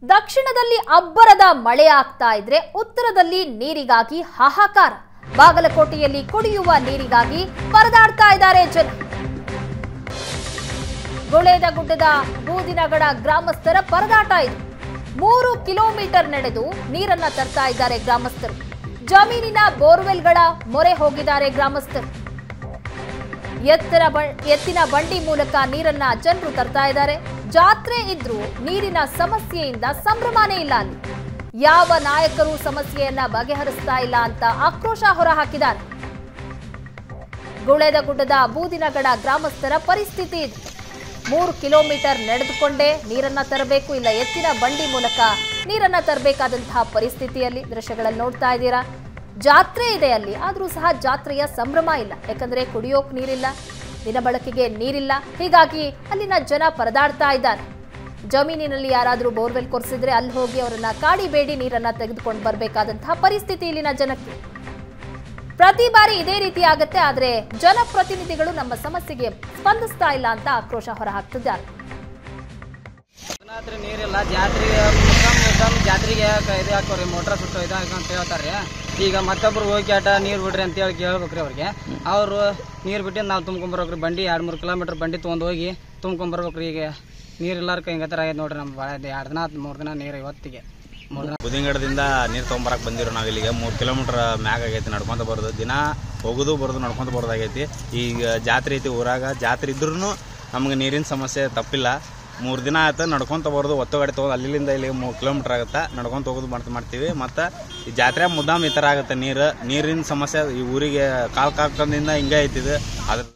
ದಕ್ಷಿಣದಲ್ಲಿ ಅಬ್ಬರದ ಮಳೆ ಆಗ್ತಾ ಇದ್ರೆ ಉತ್ತರದಲ್ಲಿ ನೀರಿಗಾಗಿ ಹಾಹಾಕಾರ ಬಾಗಲಕೋಟೆಯಲ್ಲಿ ಕುಡಿಯುವ ನೀರಿಗಾಗಿ ಪರದಾಡ್ತಾ ಇದ್ದಾರೆ ಜನ ಗುಳೇದ ಗುಡ್ಡದ ಬೂದಿನಗಡ ಗ್ರಾಮಸ್ಥರ ಪರದಾಟ ಇದು ಮೂರು ಕಿಲೋಮೀಟರ್ ನಡೆದು ನೀರನ್ನ ತರ್ತಾ ಇದ್ದಾರೆ ಗ್ರಾಮಸ್ಥರು ಜಮೀನಿನ ಬೋರ್ವೆಲ್ಗಳ ಮೊರೆ ಹೋಗಿದ್ದಾರೆ ಗ್ರಾಮಸ್ಥರು ಎತ್ತರ ಬ- ಎತ್ತಿನ ಬಂಡಿ ಮೂಲಕ ನೀರನ್ನ ಜನರು ತರ್ತಾ ಇದ್ದಾರೆ ಜಾತ್ರೆ ಇದ್ರೂ ನೀರಿನ ಸಮಸ್ಯೆಯಿಂದ ಸಂಭ್ರಮನೇ ಇಲ್ಲ ಅಲ್ಲಿ ಯಾವ ನಾಯಕರು ಸಮಸ್ಯೆಯನ್ನ ಬಗೆಹರಿಸ್ತಾ ಇಲ್ಲ ಅಂತ ಆಕ್ರೋಶ ಹೊರಹಾಕಿದ್ದಾರೆ ಗುಳೇದ ಗುಡ್ಡದ ಬೂದಿನಗಡ ಗ್ರಾಮಸ್ಥರ ಪರಿಸ್ಥಿತಿ ಇದು ಮೂರು ಕಿಲೋಮೀಟರ್ ನಡೆದುಕೊಂಡೇ ನೀರನ್ನ ತರಬೇಕು ಇಲ್ಲ ಎತ್ತಿನ ಬಂಡಿ ಮೂಲಕ ನೀರನ್ನ ತರಬೇಕಾದಂತಹ ಪರಿಸ್ಥಿತಿಯಲ್ಲಿ ದೃಶ್ಯಗಳಲ್ಲಿ ನೋಡ್ತಾ ಇದ್ದೀರಾ ಜಾತ್ರೆ ಇದೆ ಅಲ್ಲಿ ಆದರೂ ಸಹ ಜಾತ್ರೆಯ ಸಂಭ್ರಮ ಇಲ್ಲ ಯಾಕಂದ್ರೆ ಕುಡಿಯೋಕ್ ನೀರಿಲ್ಲ ದಿನಬಳಕೆಗೆ ನೀರಿಲ್ಲ ಹೀಗಾಗಿ ಅಲ್ಲಿನ ಜನ ಪರದಾಡ್ತಾ ಇದ್ದಾರೆ ಜಮೀನಿನಲ್ಲಿ ಯಾರಾದರೂ ಬೋರ್ವೆಲ್ ಕೊರೆಸಿದ್ರೆ ಅಲ್ಲಿ ಹೋಗಿ ಅವರನ್ನ ಕಾಡಿ ಬೇಡಿ ನೀರನ್ನ ತೆಗೆದುಕೊಂಡು ಬರಬೇಕಾದಂತಹ ಪರಿಸ್ಥಿತಿ ಇಲ್ಲಿನ ಜನಕ್ಕೆ ಪ್ರತಿ ಬಾರಿ ಇದೇ ರೀತಿ ಆಗತ್ತೆ ಆದ್ರೆ ಜನಪ್ರತಿನಿಧಿಗಳು ನಮ್ಮ ಸಮಸ್ಯೆಗೆ ಸ್ಪಂದಿಸ್ತಾ ಇಲ್ಲ ಅಂತ ಆಕ್ರೋಶ ಹೊರಹಾಕ್ತಿದ್ದಾರೆ ಹತ್ರ ನೀರಿಲ್ಲ ಜಾತ್ರೆಗೆ ಮುಖಮ್ ಮುಖಮ್ ಜಾತ್ರೆಗೆ ಕ- ಇದು ಹಾಕೋರಿ ಮೋಟ್ರ್ ಸುಟ್ಟು ಇದು ಹಾಕಿ ಅಂತ ಹೇಳ್ತಾರೆ ಈಗ ಮತ್ತೊಬ್ರು ಹೋಗಿ ಆಟ ನೀರು ಬಿಡ್ರಿ ಅಂತ ಹೇಳಿ ಕೇಳ್ಬೇಕ್ರಿ ಅವ್ರಿಗೆ ಅವರು ನೀರು ಬಿಟ್ಟು ನಾವು ತುಂಬ್ಕೊಂಬರ್ಬೇಕ್ರಿ ಬಂಡಿ ಎರಡು ಮೂರು ಕಿಲೋಮೀಟ್ರ್ ಬಂಡಿ ತೊಗೊಂಡು ಹೋಗಿ ತುಂಬ್ಕೊಂಬರ್ಬೇಕ್ರಿ ಈಗ ನೀರು ಇಲ್ಲಾರ್ಕ ಹಿಂಗೆ ಥರ ಆಗೈತೆ ನೋಡ್ರಿ ನಮ್ಮ ಭಾಳ ಎರಡು ದಿನ ಆತು ಮೂರು ದಿನ ನೀರು ಇವತ್ತಿಗೆ ಮೂರು ದಿನ ಬುದಿಂಗಡದಿಂದ ನೀರು ತೊಗೊಂಬರಕ್ಕೆ ಬಂದಿರೋ ನಾವು ಇಲ್ಲಿಗೆ ಮೂರು ಕಿಲೋಮೀಟ್ರ್ ಮ್ಯಾಗ ಆಗೈತಿ ನಡ್ಕೊಂತ ಬರೋದು ದಿನ ಹೋಗೋದು ಬರೋದು ನಡ್ಕೊಂತ ಬರೋದಾಗೈತಿ ಈಗ ಜಾತ್ರೆ ಐತಿ ಊರಾಗ ಜಾತ್ರೆ ಇದ್ರೂ ನಮ್ಗೆ ನೀರಿನ ಸಮಸ್ಯೆ ತಪ್ಪಿಲ್ಲ ಮೂರು ದಿನ ಆಯ್ತು ನಡ್ಕೊಂತ ಬರೋದು ಒತ್ತು ಗಾಡಿ ತೊಗೊಂಡು ಅಲ್ಲಿಂದ ಇಲ್ಲಿಗೆ ಮೂರು ಕಿಲೋಮೀಟ್ರ್ ಆಗುತ್ತೆ ನಡ್ಕೊಂತ ಹೋಗೋದು ಮಾಡ್ತಾ ಮಾಡ್ತೀವಿ ಮತ್ತು ಈ ಜಾತ್ರೆ ಮುದ್ದಾಮ್ ಈ ಥರ ಆಗುತ್ತೆ ನೀರು ನೀರಿನ ಸಮಸ್ಯೆ ಈ ಊರಿಗೆ ಕಾಲ್ ಕಾಲ್ಕಂದಿಂದ ಹಿಂಗೆ ಐತಿದು ಅದ್ರ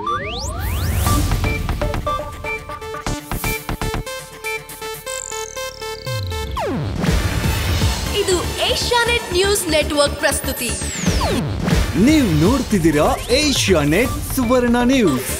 ಇದು ಏಷ್ಯಾನೆಟ್ ನ್ಯೂಸ್ ನೆಟ್ವರ್ಕ್ ಪ್ರಸ್ತುತಿ ನೀವು ನೋಡ್ತಿದ್ದೀರಾ ಏಷ್ಯಾ ನೆಟ್ ಸುವರ್ಣ ನ್ಯೂಸ್